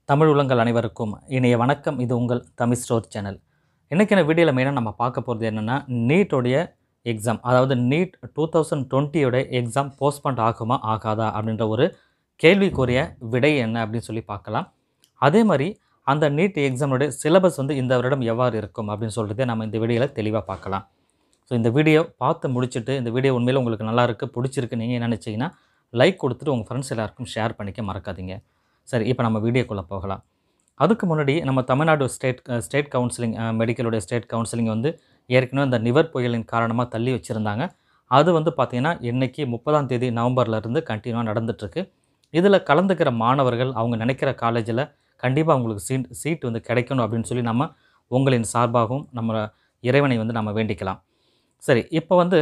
தமிழ் உள்ளங்கள் அனைவருக்கும் இனிய வணக்கம் இது உங்கள் தமிழ் ஸ்டோர் சேனல் இன்றைக்கான வீடியோவில் மெயினாக நம்ம பார்க்க போகிறது என்னென்னா நீட்டோடைய எக்ஸாம் அதாவது நீட் டூ தௌசண்ட் டுவெண்ட்டியோட எக்ஸாம் போஸ்ட்பண்ட் ஆகுமா ஆகாதா அப்படின்ற ஒரு கேள்விக்குரிய விடை என்ன அப்படின்னு சொல்லி பார்க்கலாம் அதே மாதிரி அந்த நீட் எக்ஸாமோடைய சிலபஸ் வந்து இந்த வருடம் எவ்வாறு இருக்கும் அப்படின்னு சொல்கிறதே நம்ம இந்த வீடியோவில் தெளிவாக பார்க்கலாம் ஸோ இந்த வீடியோ பார்த்து முடிச்சுட்டு இந்த வீடியோ உண்மையில் உங்களுக்கு நல்லா இருக்குது பிடிச்சிருக்கு நீங்கள் என்ன நினச்சிங்கன்னா லைக் கொடுத்துட்டு உங்கள் ஃப்ரெண்ட்ஸ் எல்லாருக்கும் ஷேர் பண்ணிக்க மறக்காதீங்க சரி இப்போ நம்ம வீடியோக்குள்ளே போகலாம் அதுக்கு முன்னாடி நம்ம தமிழ்நாடு ஸ்டேட் ஸ்டேட் கவுன்சிலிங் மெடிக்கலுடைய ஸ்டேட் கவுன்சிலிங் வந்து ஏற்கனவே இந்த நிவர் புயலின் காரணமாக தள்ளி வச்சுருந்தாங்க அது வந்து பார்த்திங்கன்னா இன்றைக்கி முப்பதாம் தேதி நவம்பர்லேருந்து கண்டினியூவாக நடந்துகிட்ருக்கு இதில் கலந்துக்கிற மாணவர்கள் அவங்க நினைக்கிற காலேஜில் கண்டிப்பாக அவங்களுக்கு சீட் சீட் வந்து கிடைக்கணும் அப்படின்னு சொல்லி நம்ம உங்களின் சார்பாகவும் நம்ம இறைவனை வந்து நம்ம வேண்டிக்கலாம் சரி இப்போ வந்து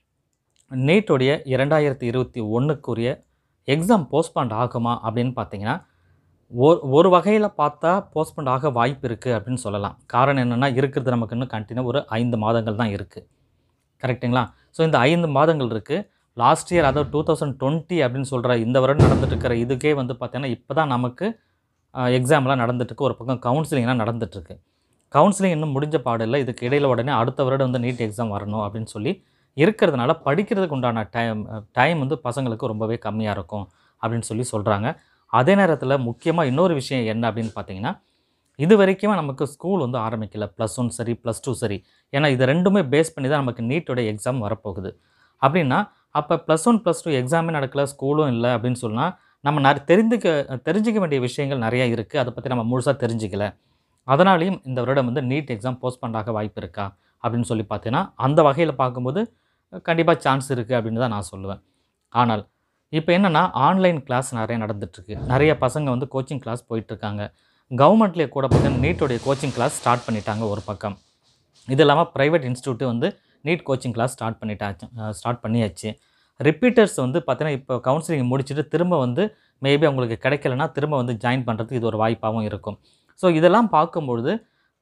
நீட்டோடைய இரண்டாயிரத்தி இருபத்தி ஒன்றுக்குரிய எக்ஸாம் போஸ்ட்பாண்ட் ஆகுமா அப்படின்னு பார்த்தீங்கன்னா ஒரு ஒரு வகையில் பார்த்தா போஸ்ட்பண்ட் ஆக வாய்ப்பு இருக்குது அப்படின்னு சொல்லலாம் காரணம் என்னென்னா இருக்கிறது நமக்கு இன்னும் கண்டினியூ ஒரு ஐந்து மாதங்கள் தான் இருக்குது கரெக்டுங்களா ஸோ இந்த ஐந்து மாதங்கள் இருக்குது லாஸ்ட் இயர் அதாவது டூ தௌசண்ட் டுவெண்ட்டி அப்படின்னு சொல்கிற இந்த வருடம் நடந்துட்டு இருக்கிற இதுக்கே வந்து பார்த்தீங்கன்னா இப்போ தான் நமக்கு எக்ஸாம்லாம் நடந்துட்டுருக்கு ஒரு பக்கம் கவுன்சிலிங்லாம் நடந்துட்டுருக்கு கவுன்சிலிங் இன்னும் முடிஞ்ச பாடு இல்லை இதுக்கு இடையில உடனே அடுத்த வருடம் வந்து நீட் எக்ஸாம் வரணும் அப்படின்னு சொல்லி இருக்கிறதுனால படிக்கிறதுக்கு உண்டான டைம் டைம் வந்து பசங்களுக்கு ரொம்பவே கம்மியாக இருக்கும் அப்படின்னு சொல்லி சொல்கிறாங்க அதே நேரத்தில் முக்கியமாக இன்னொரு விஷயம் என்ன அப்படின்னு பார்த்தீங்கன்னா இது வரைக்கும் நமக்கு ஸ்கூல் வந்து ஆரம்பிக்கல ப்ளஸ் ஒன் சரி ப்ளஸ் டூ சரி ஏன்னா இது ரெண்டுமே பேஸ் பண்ணி தான் நமக்கு நீட்டோட எக்ஸாம் வரப்போகுது அப்படின்னா அப்போ ப்ளஸ் ஒன் ப்ளஸ் டூ எக்ஸாமே நடக்கல ஸ்கூலும் இல்லை அப்படின்னு சொன்னால் நம்ம நிறைய தெரிந்துக்க தெரிஞ்சிக்க வேண்டிய விஷயங்கள் நிறையா இருக்குது அதை பற்றி நம்ம முழுசாக தெரிஞ்சிக்கல அதனாலையும் இந்த வருடம் வந்து நீட் எக்ஸாம் போஸ்ட்பண்ட் ஆக வாய்ப்பு இருக்கா அப்படின்னு சொல்லி பார்த்தீங்கன்னா அந்த வகையில் பார்க்கும்போது கண்டிப்பாக சான்ஸ் இருக்குது அப்படின்னு தான் நான் சொல்லுவேன் ஆனால் இப்போ என்னென்னா ஆன்லைன் கிளாஸ் நிறைய நடந்துட்டுருக்கு நிறைய பசங்க வந்து கோச்சிங் கிளாஸ் போயிட்டுருக்காங்க கவர்மெண்ட்லேயே கூட பார்த்தீங்கன்னா நீட்டோடைய கோச்சிங் கிளாஸ் ஸ்டார்ட் பண்ணிட்டாங்க ஒரு பக்கம் இது இல்லாமல் ப்ரைவேட் இன்ஸ்டியூட்டு வந்து நீட் கோச்சிங் கிளாஸ் ஸ்டார்ட் பண்ணிட்டாச்சு ஸ்டார்ட் பண்ணியாச்சு ரிப்பீட்டர்ஸ் வந்து பார்த்தீங்கன்னா இப்போ கவுன்சிலிங் முடிச்சுட்டு திரும்ப வந்து மேபி அவங்களுக்கு கிடைக்கலனா திரும்ப வந்து ஜாயின் பண்ணுறதுக்கு இது ஒரு வாய்ப்பாகவும் இருக்கும் ஸோ இதெல்லாம் பார்க்கும்பொழுது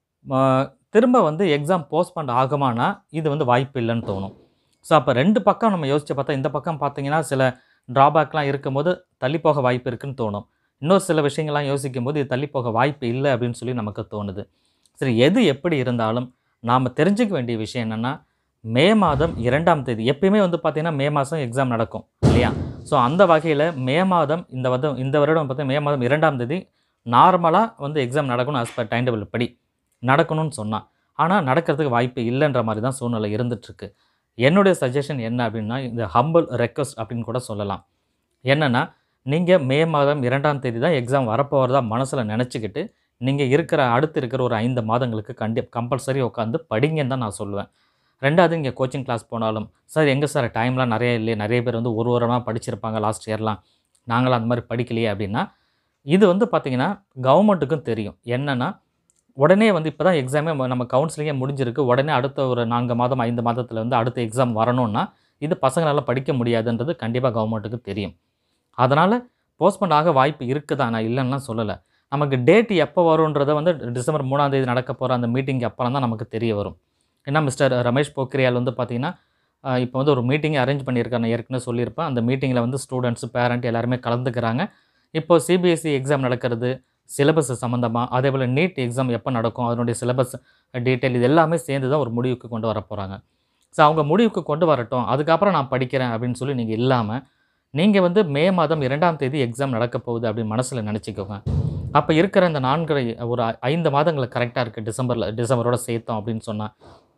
திரும்ப வந்து எக்ஸாம் போஸ்ட்பண்ட் ஆகுமானா இது வந்து வாய்ப்பு இல்லைன்னு தோணும் ஸோ அப்போ ரெண்டு பக்கம் நம்ம யோசிச்சு பார்த்தா இந்த பக்கம் பார்த்தீங்கன்னா சில ட்ராபேக்லாம் இருக்கும்போது தள்ளி போக வாய்ப்பு இருக்குன்னு தோணும் இன்னொரு சில விஷயங்கள்லாம் யோசிக்கும் போது இது தள்ளி போக வாய்ப்பு இல்லை அப்படின்னு சொல்லி நமக்கு தோணுது சரி எது எப்படி இருந்தாலும் நாம் தெரிஞ்சுக்க வேண்டிய விஷயம் என்னென்னா மே மாதம் இரண்டாம் தேதி எப்பயுமே வந்து பார்த்திங்கன்னா மே மாதம் எக்ஸாம் நடக்கும் இல்லையா ஸோ அந்த வகையில் மே மாதம் இந்த வருடம் இந்த வருடம் பார்த்தீங்கன்னா மே மாதம் இரண்டாம் தேதி நார்மலாக வந்து எக்ஸாம் நடக்கணும் ஆஸ் பர் டைம் டேபிள் படி நடக்கணும்னு சொன்னான் ஆனால் நடக்கிறதுக்கு வாய்ப்பு இல்லைன்ற மாதிரி தான் சூழ்நிலை இருந்துகிட்ருக்கு என்னுடைய சஜஷன் என்ன அப்படின்னா இந்த ஹம்பிள் ரெக்வஸ்ட் அப்படின்னு கூட சொல்லலாம் என்னென்னா நீங்கள் மே மாதம் இரண்டாம் தேதி தான் எக்ஸாம் வரப்போகிறதா மனசில் நினச்சிக்கிட்டு நீங்கள் இருக்கிற அடுத்து இருக்கிற ஒரு ஐந்து மாதங்களுக்கு கண்டி கம்பல்சரி உட்காந்து படிங்கன்னு தான் நான் சொல்லுவேன் ரெண்டாவது இங்கே கோச்சிங் கிளாஸ் போனாலும் சார் எங்கே சார் டைம்லாம் நிறைய இல்லையே நிறைய பேர் வந்து ஒரு வாரமாக படிச்சிருப்பாங்க லாஸ்ட் இயர்லாம் நாங்களாம் அந்த மாதிரி படிக்கலையே அப்படின்னா இது வந்து பார்த்திங்கன்னா கவர்மெண்ட்டுக்கும் தெரியும் என்னென்னா உடனே வந்து இப்போ தான் எக்ஸாமே நம்ம கவுன்சிலிங்கே முடிஞ்சிருக்கு உடனே அடுத்த ஒரு நான்கு மாதம் ஐந்து மாதத்தில் வந்து அடுத்த எக்ஸாம் வரணும்னா இது பசங்களால் படிக்க முடியாதுன்றது கண்டிப்பாக கவர்மெண்ட்டுக்கு தெரியும் அதனால் போஸ்ட்பண்ட் ஆக வாய்ப்பு இருக்குதா நான் இல்லைன்னா சொல்லலை நமக்கு டேட் எப்போ வரும்ன்றதை வந்து டிசம்பர் மூணாம் தேதி நடக்க போகிற அந்த மீட்டிங் அப்புறம் தான் நமக்கு தெரிய வரும் ஏன்னா மிஸ்டர் ரமேஷ் போக்ரியால் வந்து பார்த்திங்கன்னா இப்போ வந்து ஒரு மீட்டிங் அரேஞ்ச் பண்ணியிருக்காரு நான் ஏற்கனவே சொல்லியிருப்பேன் அந்த மீட்டிங்கில் வந்து ஸ்டூடெண்ட்ஸ் பேரண்ட் எல்லாருமே கலந்துக்கிறாங்க இப்போது சிபிஎஸ்சி எக்ஸாம் நடக்கிறது சிலபஸ் சம்மந்தமாக அதே போல் நீட் எக்ஸாம் எப்போ நடக்கும் அதனுடைய சிலபஸ் டீட்டெயில் இது எல்லாமே சேர்ந்து தான் ஒரு முடிவுக்கு கொண்டு வர போகிறாங்க ஸோ அவங்க முடிவுக்கு கொண்டு வரட்டும் அதுக்கப்புறம் நான் படிக்கிறேன் அப்படின்னு சொல்லி நீங்கள் இல்லாமல் நீங்கள் வந்து மே மாதம் இரண்டாம் தேதி எக்ஸாம் நடக்க போகுது அப்படின்னு மனசில் நினச்சிக்கோங்க அப்போ இருக்கிற இந்த நான்கு ஒரு ஐந்து மாதங்கள் கரெக்டாக இருக்குது டிசம்பரில் டிசம்பரோட சேர்த்தோம் அப்படின்னு சொன்னால்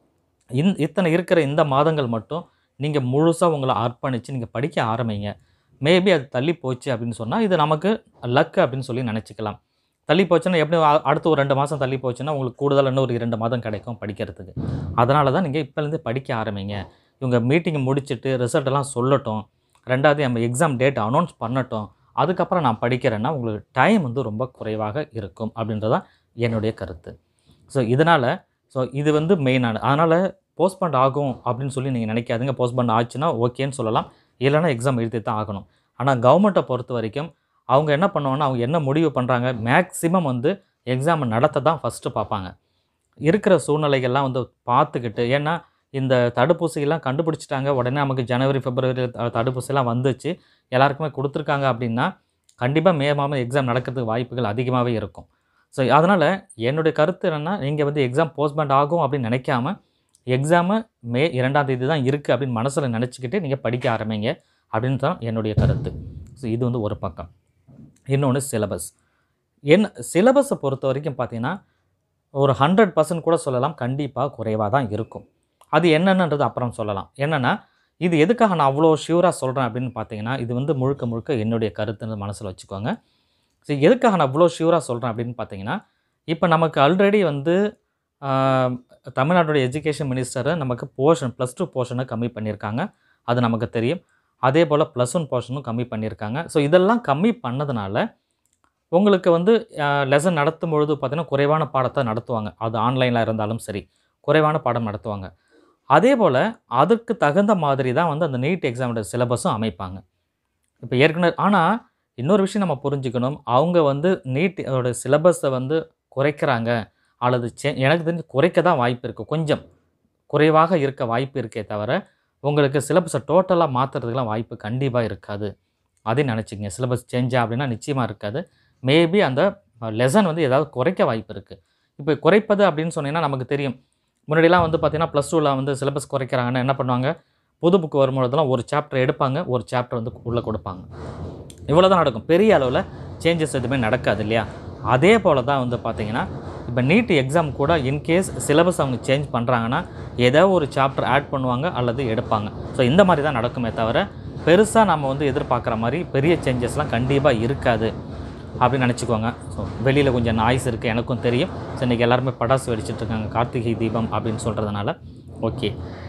இந் இத்தனை இருக்கிற இந்த மாதங்கள் மட்டும் நீங்கள் முழுசாக உங்களை அர்ப்பணித்து நீங்கள் படிக்க ஆரம்பிங்க மேபி அது தள்ளி போச்சு அப்படின்னு சொன்னால் இது நமக்கு லக் அப்படின்னு சொல்லி நினச்சிக்கலாம் தள்ளி போச்சுன்னா எப்படி அடுத்த ஒரு ரெண்டு மாதம் தள்ளி போச்சுன்னா உங்களுக்கு கூடுதல் இன்னும் ஒரு இரண்டு மாதம் கிடைக்கும் படிக்கிறதுக்கு அதனால தான் நீங்கள் இப்போலேருந்து படிக்க ஆரம்பிங்க இவங்க மீட்டிங் முடிச்சுட்டு ரிசல்ட் எல்லாம் சொல்லட்டும் ரெண்டாவது நம்ம எக்ஸாம் டேட் அனௌன்ஸ் பண்ணட்டும் அதுக்கப்புறம் நான் படிக்கிறேன்னா உங்களுக்கு டைம் வந்து ரொம்ப குறைவாக இருக்கும் அப்படின்றதான் என்னுடைய கருத்து ஸோ இதனால் ஸோ இது வந்து மெயினான அதனால் போஸ்ட்பண்ட் ஆகும் அப்படின்னு சொல்லி நீங்கள் நினைக்காதீங்க போஸ்ட்பண்ட் ஆச்சுன்னா ஓகேன்னு சொல்லலாம் இல்லைனா எக்ஸாம் எழுதி தான் ஆகணும் ஆனால் கவர்மெண்ட்டை பொறுத்த வரைக்கும் அவங்க என்ன பண்ணுவாங்கன்னா அவங்க என்ன முடிவு பண்ணுறாங்க மேக்ஸிமம் வந்து எக்ஸாம் நடத்த தான் ஃபஸ்ட்டு பார்ப்பாங்க இருக்கிற சூழ்நிலைகள்லாம் வந்து பார்த்துக்கிட்டு ஏன்னா இந்த தடுப்பூசியெல்லாம் கண்டுபிடிச்சிட்டாங்க உடனே நமக்கு ஜனவரி பிப்ரவரி தடுப்பூசியெல்லாம் வந்துச்சு எல்லாருக்குமே கொடுத்துருக்காங்க அப்படின்னா கண்டிப்பாக மே மாதம் எக்ஸாம் நடக்கிறதுக்கு வாய்ப்புகள் அதிகமாகவே இருக்கும் ஸோ அதனால் என்னுடைய கருத்து என்னென்னா நீங்கள் வந்து எக்ஸாம் போஸ்ட்பண்ட் ஆகும் அப்படின்னு நினைக்காம எக்ஸாமு மே இரண்டாம் தேதி தான் இருக்குது அப்படின்னு மனசில் நினச்சிக்கிட்டு நீங்கள் படிக்க ஆரம்பிங்க அப்படின்னு தான் என்னுடைய கருத்து ஸோ இது வந்து ஒரு பக்கம் இன்னொன்று சிலபஸ் என் சிலபஸை பொறுத்த வரைக்கும் பார்த்தீங்கன்னா ஒரு ஹண்ட்ரட் பர்சன்ட் கூட சொல்லலாம் கண்டிப்பாக குறைவாக தான் இருக்கும் அது என்னென்னன்றது அப்புறம் சொல்லலாம் என்னென்னா இது எதுக்காக நான் அவ்வளோ ஷியூராக சொல்கிறேன் அப்படின்னு பார்த்தீங்கன்னா இது வந்து முழுக்க முழுக்க என்னுடைய கருத்துன்னு மனசில் வச்சுக்கோங்க ஸோ எதுக்காக நான் அவ்வளோ ஷியூராக சொல்கிறேன் அப்படின்னு பார்த்தீங்கன்னா இப்போ நமக்கு ஆல்ரெடி வந்து ஆஹ், தமிழ்நாட்டுடைய எஜுகேஷன் மினிஸ்டரை நமக்கு போர்ஷன் ப்ளஸ் டூ போர்ஷனை கம்மி பண்ணியிருக்காங்க அது நமக்கு தெரியும் அதே போல் ப்ளஸ் ஒன் போர்ஷனும் கம்மி பண்ணியிருக்காங்க ஸோ இதெல்லாம் கம்மி பண்ணதுனால உங்களுக்கு வந்து லெசன் நடத்தும் பொழுது பார்த்திங்கன்னா குறைவான பாடத்தை நடத்துவாங்க அது ஆன்லைனில் இருந்தாலும் சரி குறைவான பாடம் நடத்துவாங்க அதே போல் அதற்கு தகுந்த மாதிரி தான் வந்து அந்த நீட் எக்ஸாமோட சிலபஸும் அமைப்பாங்க இப்போ ஏற்கனவே ஆனால் இன்னொரு விஷயம் நம்ம புரிஞ்சுக்கணும் அவங்க வந்து நீட் அதோட சிலபஸை வந்து குறைக்கிறாங்க அல்லது சே எனக்கு தெரிஞ்சு குறைக்க தான் வாய்ப்பு இருக்குது கொஞ்சம் குறைவாக இருக்க வாய்ப்பு இருக்கே தவிர உங்களுக்கு சிலபஸை டோட்டலாக மாற்றுறதுக்கெலாம் வாய்ப்பு கண்டிப்பாக இருக்காது அதையும் நினச்சிக்கங்க சிலபஸ் சேஞ்சா அப்படின்னா நிச்சயமாக இருக்காது மேபி அந்த லெசன் வந்து ஏதாவது குறைக்க வாய்ப்பு இருக்குது இப்போ குறைப்பது அப்படின்னு சொன்னீங்கன்னா நமக்கு தெரியும் முன்னாடிலாம் வந்து பார்த்தீங்கன்னா ப்ளஸ் டூவில் வந்து சிலபஸ் குறைக்கிறாங்கன்னா என்ன பண்ணுவாங்க புது புக்கு வரும்பொழுதெல்லாம் ஒரு சாப்டர் எடுப்பாங்க ஒரு சாப்டர் வந்து உள்ளே கொடுப்பாங்க இவ்வளோ தான் நடக்கும் பெரிய அளவில் சேஞ்சஸ் எதுவுமே நடக்காது இல்லையா அதே போல் தான் வந்து பார்த்தீங்கன்னா இப்போ நீட் எக்ஸாம் கூட இன்கேஸ் சிலபஸ் அவங்க சேஞ்ச் பண்ணுறாங்கன்னா ஏதோ ஒரு சாப்டர் ஆட் பண்ணுவாங்க அல்லது எடுப்பாங்க ஸோ இந்த மாதிரி தான் நடக்குமே தவிர பெருசாக நம்ம வந்து எதிர்பார்க்குற மாதிரி பெரிய சேஞ்சஸ்லாம் கண்டிப்பாக இருக்காது அப்படின்னு நினச்சிக்கோங்க ஸோ வெளியில் கொஞ்சம் நாய்ஸ் இருக்குது எனக்கும் தெரியும் ஸோ இன்றைக்கி எல்லாருமே படாசு வெடிச்சிட்டு இருக்காங்க கார்த்திகை தீபம் அப்படின்னு சொல்கிறதுனால ஓகே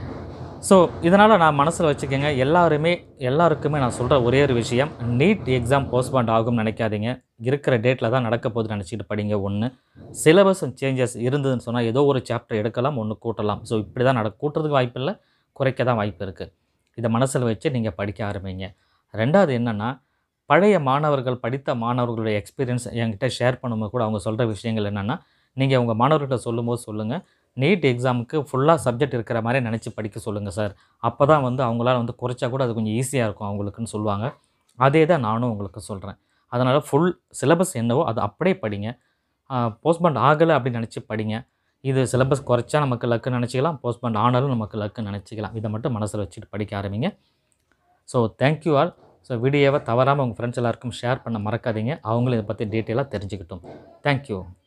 ஸோ இதனால் நான் மனசில் வச்சுக்கோங்க எல்லாருமே எல்லாருக்குமே நான் சொல்கிற ஒரே ஒரு விஷயம் நீட் எக்ஸாம் போஸ்ட்பாண்ட் ஆகும்னு நினைக்காதீங்க இருக்கிற டேட்டில் தான் நடக்க போகுதுன்னு நினச்சிட்டு படிங்க ஒன்று சிலபஸ் சேஞ்சஸ் இருந்ததுன்னு சொன்னால் ஏதோ ஒரு சாப்டர் எடுக்கலாம் ஒன்று கூட்டலாம் ஸோ இப்படி தான் நட கூட்டுறதுக்கு வாய்ப்பு இல்லை குறைக்க தான் வாய்ப்பு இருக்குது இதை மனசில் வச்சு நீங்கள் படிக்க ஆரம்பிங்க ரெண்டாவது என்னென்னா பழைய மாணவர்கள் படித்த மாணவர்களுடைய எக்ஸ்பீரியன்ஸ் என்கிட்ட ஷேர் பண்ணும்போது கூட அவங்க சொல்கிற விஷயங்கள் என்னென்னா நீங்கள் உங்கள் மாணவர்கிட்ட சொல்லும்போது சொல்லுங்கள் நீட் எக்ஸாமுக்கு ஃபுல்லாக சப்ஜெக்ட் இருக்கிற மாதிரி நினச்சி படிக்க சொல்லுங்கள் சார் அப்போ தான் வந்து அவங்களால வந்து குறைச்சா கூட அது கொஞ்சம் ஈஸியாக இருக்கும் அவங்களுக்குன்னு சொல்லுவாங்க அதே தான் நானும் உங்களுக்கு சொல்கிறேன் அதனால் ஃபுல் சிலபஸ் என்னவோ அது அப்படியே படிங்க போஸ்ட்பண்ட் ஆகலை அப்படின்னு நினச்சி படிங்க இது சிலபஸ் குறைச்சா நமக்கு லக்குன்னு நினச்சிக்கலாம் போஸ்ட்பண்ட் ஆனாலும் நமக்கு லக்குன்னு நினச்சிக்கலாம் இதை மட்டும் மனசில் வச்சுட்டு படிக்க ஆரம்பிங்க ஸோ தேங்க்யூ ஆல் ஸோ வீடியோவை தவறாமல் உங்கள் ஃப்ரெண்ட்ஸ் எல்லாருக்கும் ஷேர் பண்ண மறக்காதீங்க அவங்களும் இதை பற்றி டீட்டெயிலாக தெரிஞ்சுக்கிட்டும் தேங்க்யூ